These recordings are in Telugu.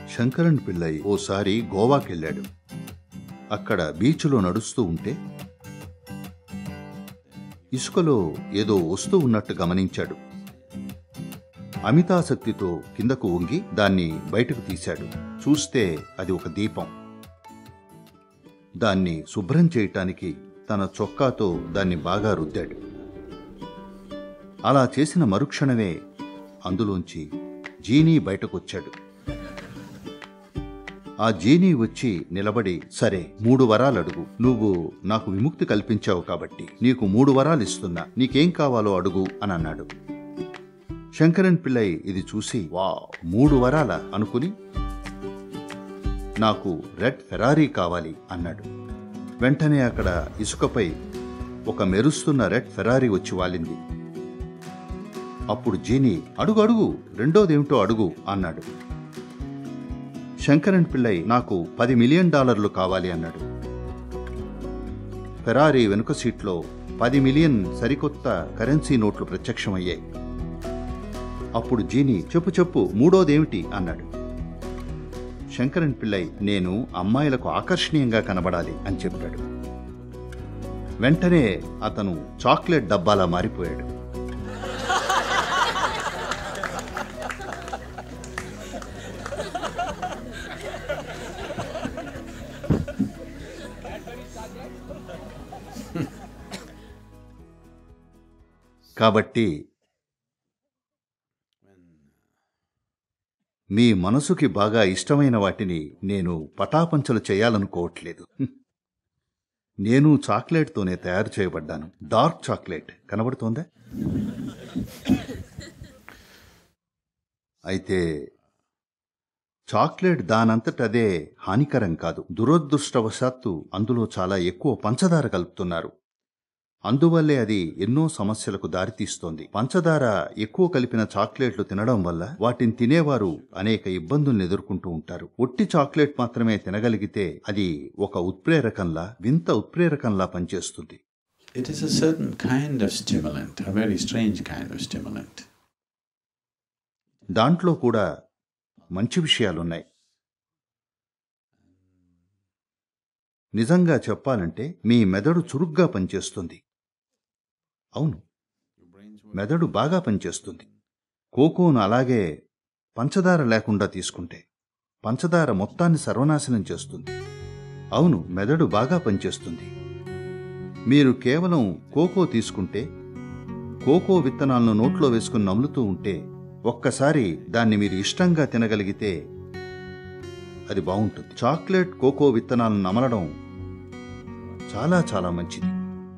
శంకరన్ పిల్లై ఓసారి గోవాకెళ్ళాడు అక్కడ బీచ్లో నడుస్తూ ఉంటే ఇసుకలో ఏదో వస్తూ ఉన్నట్టు గమనించాడు అమితాసక్తితో కిందకు వంగి దాన్ని బయటకు తీశాడు చూస్తే అది ఒక దీపం దాన్ని శుభ్రం చేయటానికి తన చొక్కాతో దాన్ని బాగా రుద్దాడు అలా చేసిన మరుక్షణమే అందులోంచి జీనీ బయటకొచ్చాడు ఆ జీనీ వచ్చి నిలబడి సరే మూడు వరాలు అడుగు నువ్వు నాకు విముక్తి కల్పించావు కాబట్టి నీకు మూడు వరాలు ఇస్తున్నా నీకేం కావాలో అడుగు అని అన్నాడు శంకరన్ పిల్లై ఇది చూసి వా మూడు వరాల అనుకుని నాకు రెడ్ ఫెరారీ కావాలి అన్నాడు వెంటనే అక్కడ ఇసుకపై ఒక మెరుస్తున్న రెడ్ ఫెరారీ వచ్చి వాలింది అప్పుడు జీని అడుగు అడుగు రెండోదేమిటో అడుగు అన్నాడు శంకరన్ పిల్లై నాకు పది మిలియన్ డాలర్లు కావాలి అన్నాడు ఫెరారీ వెనుక సీట్లో పది మిలియన్ సరికొత్త కరెన్సీ నోట్లు ప్రత్యక్షమయ్యాయి అప్పుడు జీని చెప్పు చెప్పు మూడోదేమిటి అన్నాడు శంకరన్ పిల్లై నేను అమ్మాయిలకు ఆకర్షణీయంగా కనబడాలి అని చెప్పాడు వెంటనే అతను చాక్లెట్ డబ్బాలా మారిపోయాడు కాబట్టి మీ మనసుకి బాగా ఇష్టమైన వాటిని నేను పటాపంచలు చేయాలనుకోవట్లేదు హ్మ్. నేను చాక్లెట్తోనే తయారు చేయబడ్డాను డార్క్ చాక్లెట్ కనబడుతోందా అయితే చాక్లెట్ దానంతట అదే హానికరం కాదు దురదృష్టవశాత్తు అందులో చాలా ఎక్కువ పంచదార కలుపుతున్నారు అందువల్లే అది ఎన్నో సమస్యలకు దారితీస్తోంది పంచదార ఎక్కువ కలిపిన చాక్లెట్లు తినడం వల్ల వాటిని తినేవారు అనేక ఇబ్బందుల్ని ఎదుర్కొంటూ ఉంటారు ఒట్టి చాక్లెట్ మాత్రమే తినగలిగితే అది ఒక ఉత్ప్రేరకంలా వింత ఉత్ప్రేరకంలా పనిచేస్తుంది It is a certain kind of stimulant, a very strange kind of stimulant. దాంట్లో కూడా మంచి విషయాలున్నాయి నిజంగా చెప్పాలంటే మీ మెదడు చురుగ్గా పనిచేస్తుంది అవును మెదడు బాగా పనిచేస్తుంది కోకోను అలాగే పంచదార లేకుండా తీసుకుంటే పంచదార మొత్తాన్ని సర్వనాశనం చేస్తుంది అవును మెదడు బాగా పనిచేస్తుంది మీరు కేవలం కోకో తీసుకుంటే కోకో విత్తనాలను నోట్లో వేసుకుని నములుతూ ఉంటే ఒక్కసారి దాన్ని మీరు ఇష్టంగా తినగలిగితే అది బాగుంటుంది చాక్లెట్ కోకో విత్తనాలను నమలడం చాలా చాలా మంచిది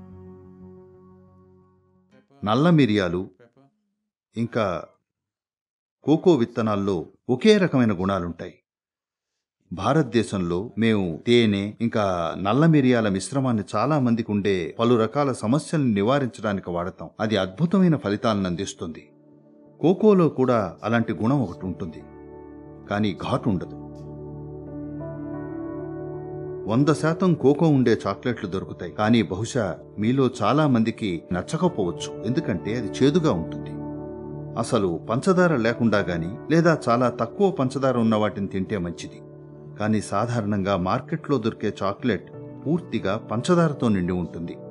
నల్ల మిరియాలు ఇంకా కోకో విత్తనాల్లో ఒకే రకమైన గుణాలుంటాయి భారతదేశంలో మేము తేనె ఇంకా నల్ల మిరియాల మిశ్రమాన్ని చాలా మందికి ఉండే పలు రకాల సమస్యల్ని నివారించడానికి వాడతాం అది అద్భుతమైన ఫలితాలను అందిస్తుంది కోకోలో కూడా అలాంటి గుణం ఒకటి ఉంటుంది కానీ ఘాటు ఉండదు వంద శాతం కోకో ఉండే చాక్లెట్లు దొరుకుతాయి కానీ బహుశా మీలో చాలా మందికి నచ్చకపోవచ్చు ఎందుకంటే అది చేదుగా ఉంటుంది అసలు పంచదార లేకుండా గాని లేదా చాలా తక్కువ పంచదార ఉన్న వాటిని తింటే మంచిది కానీ సాధారణంగా మార్కెట్లో దొరికే చాక్లెట్ పూర్తిగా పంచదారతో నిండి ఉంటుంది